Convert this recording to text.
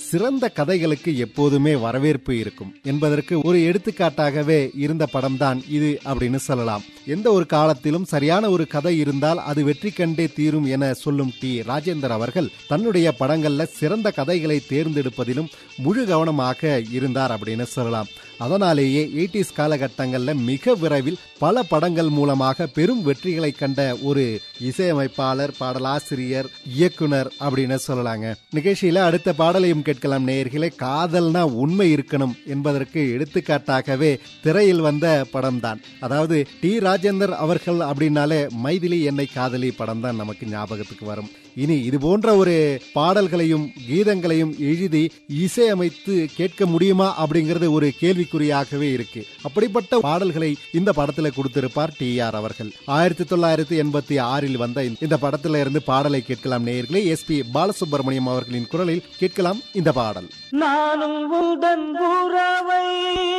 சிறந்த கதைகளுக்கு எப்போதுமே வரவேற்பு இருக்கும் என்பதற்கு ஒரு எடுத்துக்காட்டாகவே இருந்த படம்தான் இது அப்படின்னு சொல்லலாம் எந்த ஒரு காலத்திலும் சரியான ஒரு கதை இருந்தால் அது வெற்றி கண்டே தீரும் என சொல்லும் டி ராஜேந்தர் அவர்கள் தன்னுடைய படங்கள்ல சிறந்த கதைகளை தேர்ந்தெடுப்பதிலும் முழு கவனமாக இருந்தார் அப்படின்னு சொல்லலாம் அதனாலேயே எயிட்டிஸ் காலகட்டங்கள்ல மிக விரைவில் பல படங்கள் மூலமாக பெரும் வெற்றிகளை கண்ட ஒரு இசையமைப்பாளர் பாடலாசிரியர் இயக்குனர் அப்படின்னு சொல்லலாங்க நிகழ்ச்சியில அடுத்த பாடலையும் கேட்கலாம் நேயர்களே காதல்னா உண்மை இருக்கணும் என்பதற்கு எடுத்துக்காட்டாகவே திரையில் வந்த படம் தான் அதாவது டி ராஜேந்தர் அவர்கள் அப்படின்னாலே மைதிலி என்னை காதலி படம் தான் நமக்கு ஞாபகத்துக்கு வரும் இனி இது போன்ற ஒரு பாடல்களையும் கீதங்களையும் எழுதி இசையமைத்து கேட்க முடியுமா அப்படிங்கிறது ஒரு கேள்விக்குறியாகவே இருக்கு அப்படிப்பட்ட பாடல்களை இந்த படத்துல கொடுத்திருப்பார் டி ஆர் அவர்கள் ஆயிரத்தி தொள்ளாயிரத்தி எண்பத்தி ஆறில் வந்த இந்த படத்துல இருந்து பாடலை கேட்கலாம் நேயர்களே எஸ் பி பாலசுப்ரமணியம் அவர்களின் குரலில் கேட்கலாம் இந்த பாடல் நானும் உந்தன் உறவை